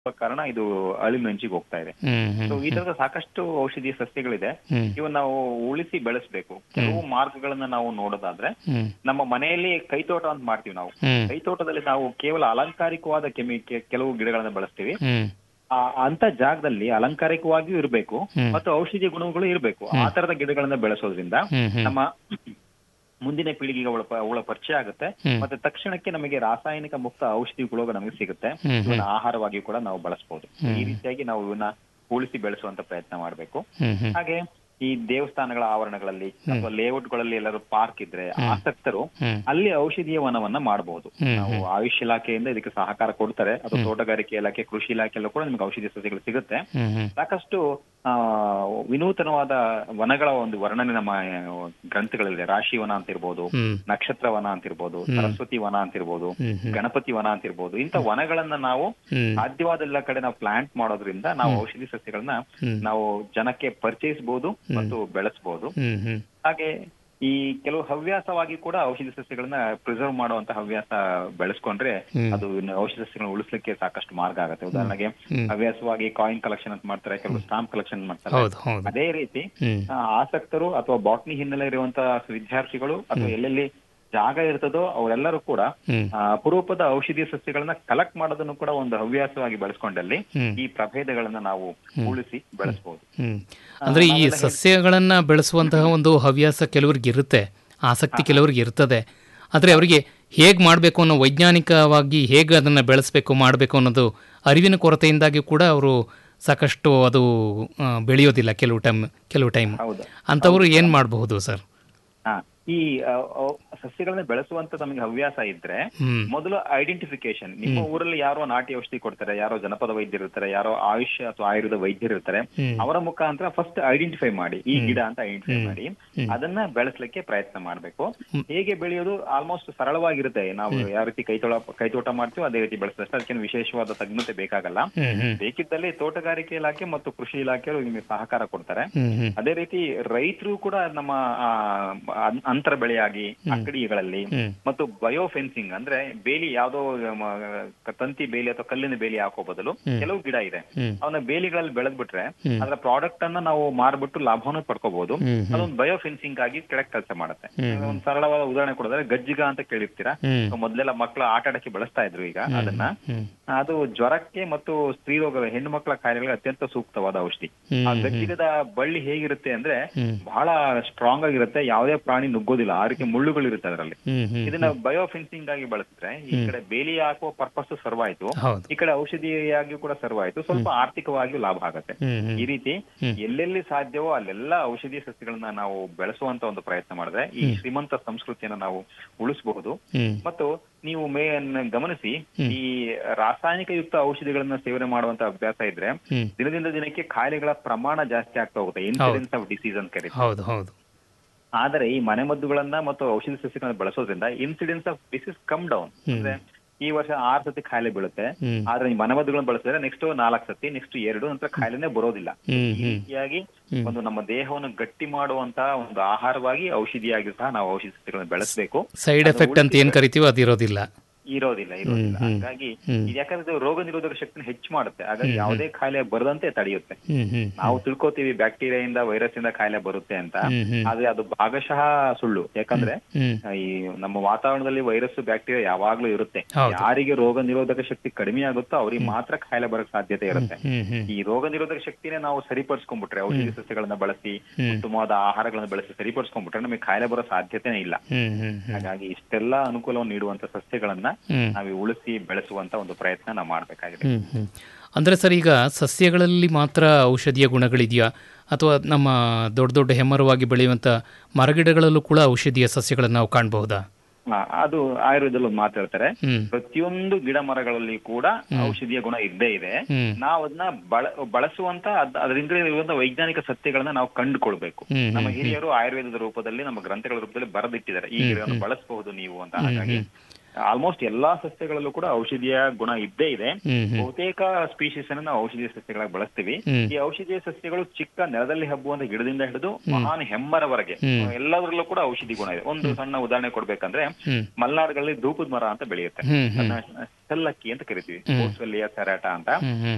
ಕಾರಣ ಇದು ಅಳಿಮಂಚಿಗೆ ಹೋಗ್ತಾ ಇದೆ ಹ್ಮ್ ಹ್ಮ್ ಸೊ ಈ ತರದ ಸಾಕಷ್ಟು ಔಷಧೀಯ ಸಸ್ಯಗಳಿದೆ ಹ್ಮ್ ಇವನ್ನ ನಾವು ಉಳಿಸಿ ಬೆಳೆಸಬೇಕು ಕೆಲವು ಮಾರ್ಗಗಳನ್ನ ನಾವು ನೋಡೋದಾದ್ರೆ ಹ್ಮ್ ನಮ್ಮ ಮನೆಯಲ್ಲಿ ಕೈತೋಟ ಅಂತ ಮಾಡ್ತೀವಿ ನಾವು ಹ್ಮ್ ಕೈತೋಟದಲ್ಲಿ ನಾವು ಕೇವಲ ಅಲಂಕಾರಿಕವಾದ ಕೆಮಿ ಕೆ- ಕೆಲವು ಗಿಡಗಳನ್ನ ಬಳಸ್ತೀವಿ ಹ್ಮ್ ಆ ಅಂತ ಜಾಗದಲ್ಲಿ ಅಲಂಕಾರಿಕವಾಗಿಯೂ ಇರಬೇಕು ಹ್ಮ್. ಮತ್ತು ಔಷಧಿ ಗುಣಗಳು ಇರಬೇಕು ಆ ತರದ ಗಿಡಗಳನ್ನ ಬೆಳೆಸೋದ್ರಿಂದ ಹ್ಮ್ ಹ್ಮ್ ನಮ್ಮ ಮುಂದಿನ ಪೀಳಿಗೆಗೆ ಅವಳ ಪ- ಅವಳ ಪರಿಚಯ ಆಗುತ್ತೆ ಹ್ಮ್. ಮತ್ತೆ ತಕ್ಷಣಕ್ಕೆ ನಮಗೆ ರಾಸಾಯನಿಕ ಮುಕ್ತ ಔಷಧಿ ಗುಣಗಳು ನಮಗೆ ಸಿಗುತ್ತೆ ಹ್ಮ್ ಹ್ಮ್. ಇವನ್ನ ಆಹಾರವಾಗಿ ಕೂಡ ನಾವು ಬಳಸಬಹುದು ಹ್ಮ್. ಈ ರೀತಿಯಾಗಿ ನಾವು ಇವನ್ನ ಉಳಿಸಿ ಬೆಳೆಸುವಂತ ಪ್ರಯತ್ನ ಮಾಡಬೇಕು ಹ್ಮ್ ಹ್ಮ್ ಹಾಗೆ ಈ ದೇವಸ್ಥಾನಗಳ ಆವರಣಗಳಲ್ಲಿ ಅಥವಾ ಲೇಔಟ್ಗಳಲ್ಲಿ ಎಲ್ಲರೂ ಪಾರ್ಕ್ ಇದ್ರೆ ಆಸಕ್ತರು ಹ್ಮ್ ಅಲ್ಲಿ ಔಷಧೀಯ ವನವನ್ನ ಮಾಡಬಹುದು ಹ್ಮ್, ನಾವು ಆಯುಷ್ ಇಲಾಖೆಯಿಂದ ಇದಕ್ಕೆ ಸಹಕಾರ ಕೊಡ್ತಾರೆ ಅಥವಾ ತೋಟಗಾರಿಕೆ ಇಲಾಖೆ ಕೃಷಿ ಇಲಾಖೆಯಲ್ಲೂ ಕೂಡ ನಿಮ್ಗೆ ಔಷಧಿ ಸಸ್ಯಗಳು ಸಿಗುತ್ತೆ ಹ್ಮ್ ಹ್ಮ್ ಸಾಕಷ್ಟು ಆ ವಿನೂತನವಾದ ವನಗಳ ಒಂದು ವರ್ಣನೆ ನಮ್ಮ ಆ, ಗ್ರಂಥಗಳಿದೆ ರಾಶಿ ವನ ಅಂತ ಇರ್ಬೋದು ಹ್ಮ್ ನಕ್ಷತ್ರ ವನ ಅಂತ ಇರ್ಬೋದು ಸರಸ್ವತಿ ವನ ಅಂತ ಇರ್ಬೋದು ಹ್ಮ್ ಹ್ಮ್ ಗಣಪತಿ ವನ ಅಂತ ಇರ್ಬೋದು ಇಂಥ ವನಗಳನ್ನ ನಾವು ಹ್ಮ್ ಸಾಧ್ಯವಾದ ಎಲ್ಲ ಕಡೆ ನಾವು ಪ್ಲಾಂಟ್ ಮಾಡೋದ್ರಿಂದ ನಾವು ಔಷಧಿ ಸಸ್ಯಗಳನ್ನ ಹ್ಮ್. ನಾವು ಜನಕ್ಕೆ ಪರಿಚಯಿಸಬಹುದು ಮತ್ತು ಬೆಳೆಸಬಹುದು ಹ್ಮ್ ಹ್ಮ್ ಹಾಗೆ ಈ ಕೆಲವು ಹವ್ಯಾಸವಾಗಿ ಕೂಡ ಔಷಧಿ ಸಸ್ಯಗಳನ್ನ ಪ್ರಿಸರ್ವ್ ಮಾಡುವಂತ ಹವ್ಯಾಸ ಬೆಳೆಸ್ಕೊಂಡ್ರೆ ಹ್ಮ್. ಅದು ಇನ್ನು ಔಷಧಿ ಸಸ್ಯಗಳನ್ನ ಉಳಿಸ್ಲಿಕ್ಕೆ ಸಾಕಷ್ಟು ಮಾರ್ಗ ಆಗುತ್ತೆ ಉದಾಹರಣೆಗೆ ಹ್ಮ್. ಹವ್ಯಾಸವಾಗಿ ಕಾಯಿನ್ ಕಲೆಕ್ಷನ್ ಅಂತ ಮಾಡ್ತಾರೆ ಕೆಲವು ಸ್ಟಾಂಪ್ ಕಲೆಕ್ಷನ್ ಮಾಡ್ತಾರೆ ಹೌದು ಹೌದು ಅದೇ ರೀತಿ ಹ್ಮ್ ಆ, ಆಸಕ್ತರು ಅಥವಾ ಬಾಟ್ನಿ ಹಿನ್ನೆಲೆ ಇರುವಂತಹ ವಿದ್ಯಾರ್ಥಿಗಳು ಅಥವಾ ಎಲ್ಲೆಲ್ಲಿ ಜಾಗ ಇರ್ತದೋ ಅವರೆಲ್ಲರೂ ಕೂಡ ಹ್ಮ್ ಆ, ಅಪರೂಪದ ಔಷಧಿ ಸಸ್ಯಗಳನ್ನ ಕಲೆಕ್ಟ್ ಮಾಡೋದನ್ನು ಕೂಡ ಒಂದು ಹವ್ಯಾಸವಾಗಿ ಬೆಳೆಸ್ಕೊಂಡಲ್ಲಿ ಹ್ಮ್. ಈ ಪ್ರಭೇದಗಳನ್ನ ನಾವು ಉಳಿಸಿ ಬೆಳೆಸಬಹುದು ಹ್ಮ್ ಅಂದ್ರೆ ಈ ಸಸ್ಯಗಳನ್ನ ಬೆಳೆಸುವಂತಹ ಒಂದು ಹವ್ಯಾಸ ಕೆಲವರಿಗೆ ಇರುತ್ತೆ ಆಸಕ್ತಿ ಕೆಲವರಿಗೆ ಇರ್ತದೆ ಆದರೆ ಅವರಿಗೆ ಹೇಗೆ ಮಾಡಬೇಕು ಅನ್ನೋ ವೈಜ್ಞಾನಿಕವಾಗಿ ಹೇಗೆ ಅದನ್ನು ಬೆಳೆಸಬೇಕು ಮಾಡಬೇಕು ಅನ್ನೋದು ಅರಿವಿನ ಕೊರತೆಯಿಂದಾಗಿ ಕೂಡ ಅವರು ಸಾಕಷ್ಟು ಅದು ಆ, ಬೆಳೆಯೋದಿಲ್ಲ ಕೆಲವು ಟೈಮ್ ಕೆಲವು ಟೈಮ್ ಹೌದು ಅಂಥವ್ರು ಏನು ಮಾಡಬಹುದು ಸರ್ ಹಾ ಈ ಆ, ಆ, ಸಸ್ಯಗಳನ್ನ ಬೆಳೆಸುವಂತ ನಮಗೆ ಹವ್ಯಾಸ ಇದ್ರೆ ಹ್ಮ್ ಮೊದಲು ಐಡೆಂಟಿಫಿಕೇಶನ್ ನಿಮ್ಮ ಊರಲ್ಲಿ ಯಾರೋ ನಾಟಿ ಔಷಧಿ ಕೊಡ್ತಾರೆ ಯಾರೋ ಜನಪದ ವೈದ್ಯರು ಇರ್ತಾರೆ ಯಾರೋ ಆಯುಷ್ ಅಥವಾ ಆಯುರ್ವೇದ ವೈದ್ಯರು ಇರ್ತಾರೆ ಹ್ಮ್. ಅವರ ಮುಖಾಂತರ ಫಸ್ಟ್ ಐಡೆಂಟಿಫೈ ಮಾಡಿ ಈ ಗಿಡ ಅಂತ ಐಡೆಂಟಿಫೈ ಮಾಡಿ ಅದನ್ನ ಬೆಳೆಸಲಿಕ್ಕೆ ಪ್ರಯತ್ನ ಮಾಡಬೇಕು ಹೇಗೆ ಬೆಳೆಯೋದು ಆಲ್ಮೋಸ್ಟ್ ಸರಳವಾಗಿರುತ್ತೆ ನಾವು ಯಾವ ರೀತಿ ಕೈತೋಟ ಕೈತೋಟ ಮಾಡ್ತೀವೋ ಅದೇ ರೀತಿ ಬೆಳೆಸಿದ್ರೆ ಅದಕ್ಕೆ ವಿಶೇಷವಾದ ತಜ್ಞತೆ ಬೇಕಾಗಲ್ಲ ಹ್ಮ್ ಹ್ಮ್ ಬೇಕಿದ್ದಲ್ಲಿ ತೋಟಗಾರಿಕೆ ಇಲಾಖೆ ಮತ್ತು ಕೃಷಿ ಇಲಾಖೆಯವರು ನಿಮಗೆ ಸಹಕಾರ ಕೊಡ್ತಾರೆ ಹ್ಮ್ ಹ್ಮ್ ಅದೇ ರೀತಿ ರೈತರು ಕೂಡ ನಮ್ಮ ಆ, ಅನ್- ಅಂತರ ಬೆಳೆಯಾಗಿ ಅಂಗಡಿಗಳಲ್ಲಿ ಹ್ಮ್ ಮತ್ತು ಬಯೋ ಫೆನ್ಸಿಂಗ್ ಅಂದ್ರೆ ಬೇಲಿ ಯಾವ್ದೋ ಮ, ತಂತಿ ಬೇಲಿ ಅಥವಾ ಕಲ್ಲಿನ ಬೇಲಿ ಹಾಕೋ ಬದಲು ಕೆಲವು ಗಿಡ ಇದೆ ಹ್ಮ್. ಅವನ್ನ ಬೇಲಿಗಳಲ್ಲಿ ಬೆಳೆದ್ಬಿಟ್ರೆ ಹ್ಮ್. ಅದರ ಪ್ರಾಡಕ್ಟ್ ಅನ್ನ ನಾವು ಮಾರ್ಬಿಟ್ಟು ಲಾಭವನ್ನು ಪಡ್ಕೋಬಹುದು ಹ್ಮ್ ಹ್ಮ್ ಅದೊಂದು ಬಯೋ ಫೆನ್ಸಿಂಗ್ ಆಗಿ ಕೆಳಗೆ ಕೆಲಸ ಮಾಡುತ್ತೆ ಹ್ಮ್. ಒಂದು ಸರಳವಾದ ಉದಾಹರಣೆ ಕೊಡೋದಾದ್ರೆ ಗಜ್ಜಿಗ ಅಂತ ಕೇಳಿರ್ತೀರಾ ಹ್ಮ್ ಮೊದ್ಲೆಲ್ಲ ಮಕ್ಕಳು ಆಟ ಆಡಕ್ಕೆ ಬಳಸ್ತಾ ಇದ್ರು ಈಗ ಅದನ್ನ ಹ್ಮ್ ಅದು ಜ್ವರಕ್ಕೆ ಮತ್ತು ಸ್ತ್ರೀ ರೋಗ ಹೆಣ್ಣು ಮಕ್ಕಳ ಕಾಯಿಲೆಗಳಿಗೆ ಅತ್ಯಂತ ಸೂಕ್ತವಾದ ಔಷಧಿ ಹ್ಮ್, ಆ ಗಜ್ಜಿಗದ ಬಳ್ಳಿ ಹೇಗಿರುತ್ತೆ ಅಂದ್ರೆ ಹ್ಮ್ ಬಹಳ ಸ್ಟ್ರಾಂಗ್ ಆಗಿರುತ್ತೆ ಯಾವುದೇ ಪ್ರಾಣಿ ನುಗ್ಗೋದಿಲ್ಲ ಆ ರೀತಿ ಮುಳ್ಳುಗಳಿರುತ್ತೆ ಅದರಲ್ಲಿ ಹ್ಮ್ ಹ್ಮ್ ಇದನ್ನ ಬಯೋ ಫೆನ್ಸಿಂಗ್ ಆಗಿ ಬಳಸಿದ್ರೆ ಈ ಕಡೆ ಬೇಲಿ ಹಾಕುವ ಪರ್ಪಸ್ ಸರ್ವ್ ಆಯ್ತು ಹೌದು ಈ ಕಡೆ ಔಷಧಿಯಾಗಿ ಕೂಡ ಸರ್ವ್ ಆಯ್ತು ಸ್ವಲ್ಪ ಆರ್ಥಿಕವಾಗಿಯೂ ಲಾಭ ಆಗುತ್ತೆ ಹ್ಮ್ ಹ್ಮ್ ಈ ರೀತಿ ಹ್ಮ್. ಎಲ್ಲೆಲ್ಲಿ ಸಾಧ್ಯವೋ ಅಲ್ಲೆಲ್ಲ ಔಷಧಿ ಸಸ್ಯಗಳನ್ನ ನಾವು ಬೆಳೆಸುವಂತ ಒಂದು ಪ್ರಯತ್ನ ಮಾಡಿದ್ರೆ ಈ ಶ್ರೀಮಂತ ಸಂಸ್ಕೃತಿಯನ್ನ ನಾವು ಉಳಿಸಬಹುದು ಹ್ಮ್ ಮತ್ತು ನೀವು ಮೇ ಗಮನಿಸಿ ಈ ರಾಸಾಯನಿಕ ಯುಕ್ತ ಔಷಧಿಗಳನ್ನ ಸೇವನೆ ಮಾಡುವಂತ ಅಭ್ಯಾಸ ಇದ್ರೆ ಹ್ಮ್ ದಿನದಿಂದ ದಿನಕ್ಕೆ ಕಾಯಿಲೆಗಳ ಪ್ರಮಾಣ ಜಾಸ್ತಿ ಆಗ್ತಾ ಹೋಗುತ್ತೆ ಇನ್ಸಿಡೆನ್ಸ್ ಆಫ್ ಡಿಸೀಸ್ ಅಂತ ಕರೀತೀವಿ ಹೌದು ಹೌದು ಆದರೆ ಈ ಮನೆಮದ್ದುಗಳನ್ನ ಮತ್ತು ಔಷಧಿ ಸಸ್ಯಗಳನ್ನ ಬಳಸೋದ್ರಿಂದ incidence of disease come down ಅಂದ್ರೆ ಈ ವರ್ಷ ಆರ್ ಸತಿ ಕಾಯಿಲೆ ಬೀಳುತ್ತೆ ಹ್ಮ್ ಆದ್ರೆ ಈ ಮನೆಮದ್ದುಗಳನ್ನ ಬಳಸಿದ್ರೆ ನೆಕ್ಸ್ಟ್ ನಾಲ್ಕು ಸತಿ ನೆಕ್ಸ್ಟ್ ಎರಡು ನಂತರ ಕಾಯಿಲೆನೇ ಬರೋದಿಲ್ಲ ಹ್ಮ್ ಈ ಹ್ಮ್ ರೀತಿಯಾಗಿ ಒಂದು ನಮ್ಮ ದೇಹವನ್ನು ಗಟ್ಟಿ ಮಾಡುವಂತ ಒಂದು ಆಹಾರವಾಗಿ ಔಷಧಿಯಾಗಿ ಸಹ ನಾವು ಔಷಧಿ ಸಸ್ಯಗಳನ್ನ ಬೆಳೆಸಬೇಕು ಸೈಡ್ ಎಫೆಕ್ಟ್ ಅಂತ ಏನು ಕರಿತೀವೋ ಅದಿರೋದಿಲ್ಲ ಇರೋದಿಲ್ಲ ಇರೋದಿಲ್ಲ ಹ್ಮ್, ಹ್ಮ್. ಹಾಗಾಗಿ ಹ್ಮ್. ಇದು ಯಾಕಂದ್ರೆ ಇದು ರೋಗ ನಿರೋಧಕ ಶಕ್ತಿನ ಹೆಚ್ಚು ಮಾಡುತ್ತೆ ಹಾಗಾಗಿ ಯಾವುದೇ ಕಾಯಿಲೆ ಬರದಂತೆ ತಡೆಯುತ್ತೆ ಹ್ಮ್ ಹ್ಮ್ ನಾವು ತಿಳ್ಕೊತೀವಿ ಬ್ಯಾಕ್ಟೀರಿಯಾದಿಂದ ವೈರಸ್ ಇಂದ ಕಾಯಿಲೆ ಬರುತ್ತೆ ಅಂತ ಹ್ಮ್ ಹ್ಮ್ ಆದ್ರೆ ಅದು ಭಾಗಶಃ ಸುಳ್ಳು ಯಾಕಂದ್ರೆ ಹ್ಮ್ ಈ ನಮ್ಮ ವಾತಾವರಣದಲ್ಲಿ ವೈರಸ್ ಬ್ಯಾಕ್ಟೀರಿಯಾ ಯಾವಾಗ್ಲೂ ಇರುತ್ತೆ ಹೌದು. ಯಾರಿಗೆ ರೋಗ ನಿರೋಧಕ ಶಕ್ತಿ ಕಡಿಮೆ ಆಗುತ್ತೋ ಅವ್ರಿಗೆ ಮಾತ್ರ ಕಾಯಿಲೆ ಬರಕ್ ಸಾಧ್ಯತೆ ಇರುತ್ತೆ ಹ್ಮ್ ಹ್ಮ್ ಈ ರೋಗ ನಿರೋಧಕ ಶಕ್ತಿನೇ ನಾವು ಸರಿಪಡಿಸ್ಕೊಂಡ್ಬಿಟ್ರೆ ಔಷಧಿ ಸಸ್ಯಗಳನ್ನ ಬಳಸಿ ಹ್ಮ್. ಉತ್ತಮವಾದ ಆಹಾರಗಳನ್ನ ಬಳಸಿ ಸರಿಪಡಿಸ್ಕೊಂಡ್ಬಿಟ್ರೆ ನಮಗೆ ಕಾಯಿಲೆ ಬರೋ ಸಾಧ್ಯತೆನೇ ಇಲ್ಲ ಹ್ಮ್ ಹ್ಮ್ ಹ್ಮ್ ಹಾಗಾಗಿ ಇಷ್ಟೆಲ್ಲ ಅನುಕೂಲವನ್ನು ನೀಡುವಂತ ಸಸ್ಯಗಳನ್ನ ಹ್ಮ್ ನಾವು ಉಳಿಸಿ ಬೆಳೆಸುವಂತ ಒಂದು ಪ್ರಯತ್ನ ನಾವು ಮಾಡ್ಬೇಕಾಗಿದೆ ಹ್ಮ್ ಹ್ಮ್ ಅಂದರೆ ಸರ್ ಈಗ ಸಸ್ಯಗಳಲ್ಲಿ ಮಾತ್ರ ಔಷಧೀಯ ಗುಣಗಳಿದೆಯಾ ಅಥವಾ ನಮ್ಮ ದೊಡ್ಡ ದೊಡ್ಡ ಹೆಮ್ಮರವಾಗಿ ಬೆಳೆಯುವಂಥ ಮರಗಿಡಗಳಲ್ಲೂ ಕೂಡ ಔಷಧೀಯ ಸಸ್ಯಗಳನ್ನು ನಾವು ಕಾಣಬಹುದಾ ಆ, ಅದು ಆಯುರ್ವೇದದಲ್ಲಿ ಒಂದು ಮಾತು ಹೇಳ್ತಾರೆ ಹ್ಮ್ ಪ್ರತಿಯೊಂದು ಗಿಡ ಮರಗಳಲ್ಲಿ ಕೂಡ ಔಷಧೀಯ ಗುಣ ಇದ್ದೇ ಇದೆ ಹ್ಮ್ ನಾವು ಅದನ್ನ ಬಳ ಬಳಸುವಂತ ಅದ್- ಅದರಿಂದ ಇರುವಂತ ವೈಜ್ಞಾನಿಕ ಸತ್ಯಗಳನ್ನ ನಾವು ಕಂಡುಕೊಳ್ಬೇಕು ಹ್ಮ್, ನಮ್ಮ ಹಿರಿಯರು ಆಯುರ್ವೇದದ ರೂಪದಲ್ಲಿ ನಮ್ಮ ಗ್ರಂಥಗಳ ರೂಪದಲ್ಲಿ ಬರೆದಿಟ್ಟಿದ್ದಾರೆ ಈ ಗಿಡವನ್ನು ಬಳಸಬಹುದು ನೀವು ಅಂತ ಹಾಗಾಗಿ ಆಲ್ಮೋಸ್ಟ್ ಎಲ್ಲಾ ಸಸ್ಯಗಳಲ್ಲೂ ಕೂಡ ಔಷಧೀಯ ಗುಣ ಇದ್ದೇ ಇದೆ ಹ್ಮ್ ಹ್ಮ್ ಬಹುತೇಕ ಸ್ಪೀಶೀಸ್ ಅನ್ನು ನಾವು ಔಷಧೀಯ ಸಸ್ಯಗಳಾಗಿ ಬಳಸ್ತೀವಿ ಹ್ಮ್. ಈ ಔಷಧೀಯ ಸಸ್ಯಗಳು ಚಿಕ್ಕ ನೆಲದಲ್ಲಿ ಹಬ್ಬುವಂತ ಗಿಡದಿಂದ ಹಿಡಿದು ಮಹಾನ್ ಹೆಮ್ಮರವರೆಗೆ ಹ್ಮ್. ಎಲ್ಲದರಲ್ಲೂ ಕೂಡ ಔಷಧಿ ಗುಣ ಇದೆ ಒಂದು ಸಣ್ಣ ಉದಾಹರಣೆ ಕೊಡ್ಬೇಕಂದ್ರೆ ಹ್ಮ್ ಮಲೆನಾಡುಗಳಲ್ಲಿ ಧೂಪದ ಮರ ಅಂತ ಬೆಳೆಯುತ್ತೆ ಹ್ಮ್ ಹ್ಮ್ ಅದನ್ನ ಸೆಲ್ಲಕ್ಕಿ ಅಂತ ಕರಿತೀವಿ ಹ್ಮ್. ಬೋಸ್ವೆಲ್ಲಿಯ ಸೆರಾಟ ಅಂತ ಹ್ಮ್ ಹ್ಮ್